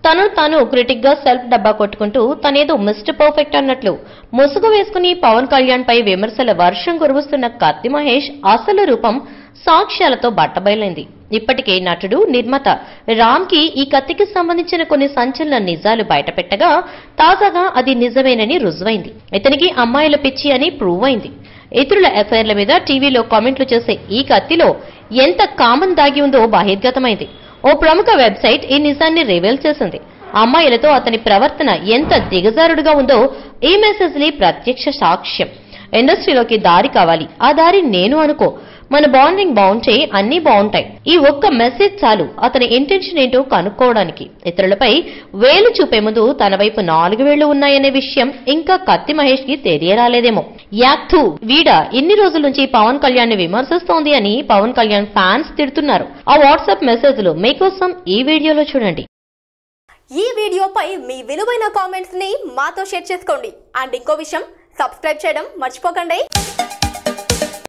తను తాను క్రిటిక్ గా సెల్ఫ్ డబ్బా కొట్టుకుంటూ తనేదో మిస్టర్ పర్ఫెక్ట్ అన్నట్లు ముసుగు వేసుకుని పవన్ కళ్యాణ్ పై విమర్శల వర్షం కురుస్తున్న కత్తి మహేష్ అసలు రూపం సాక్ష్యాలతో బట్టబయలైంది ఇప్పటికే నటుడు నిర్మాత రామ్ కి ఈ కత్తికి సంబంధించిన కొన్ని సంచలన నిజాలు బయటపెట్టగా తాజాగా అది నిజమేనని రుజువైంది ఇతనికి అమ్మాయిల పిచ్చి అని ప్రూవ్ అయింది ఇతరుల ఎఫ్ఐఆర్ల మీద టీవీలో కామెంట్లు చేసే ఈ కత్తిలో ఎంత కామన్ దాగి ఉందో బహిర్గతమైంది ఓ ప్రముఖ వెబ్సైట్ ఈ నిజాన్ని రివీల్ చేసింది అమ్మాయిలతో అతని ప్రవర్తన ఎంత దిగజారుడుగా ఉందో ఈ మెసేజ్లీ ప్రత్యక్ష సాక్ష్యం ఇండస్ట్రీలోకి దారి కావాలి ఆ దారి నేను అనుకో మన బాండింగ్ బాగుంటే అన్నీ బాగుంటాయి ఈ ఒక్క మెసేజ్ చాలు అతని ఇంటెన్షన్ ఏంటో కనుక్కోవడానికి ఇతరులపై వేలు చూపే ముందు తన వైపు నాలుగు వేళ్లు ఉన్నాయనే విషయం ఇంకా కత్తి మహేష్ కి తెలియరాలేదేమో యాక్థు వీడ ఇన్ని రోజుల నుంచి పవన్ కళ్యాణ్ ని విమర్శిస్తోంది అని పవన్ కళ్యాణ్ ఫ్యాన్స్ తిడుతున్నారు ఆ వాట్సాప్ మెసేజ్లు మీకోసం ఈ వీడియోలో చూడండి ఈ వీడియోపై మీ విలువైన కామెంట్స్ ని మాతో షేర్ చేసుకోండి అండ్ ఇంకో విషయం సబ్స్క్రైబ్ చేయడం మర్చిపోకండి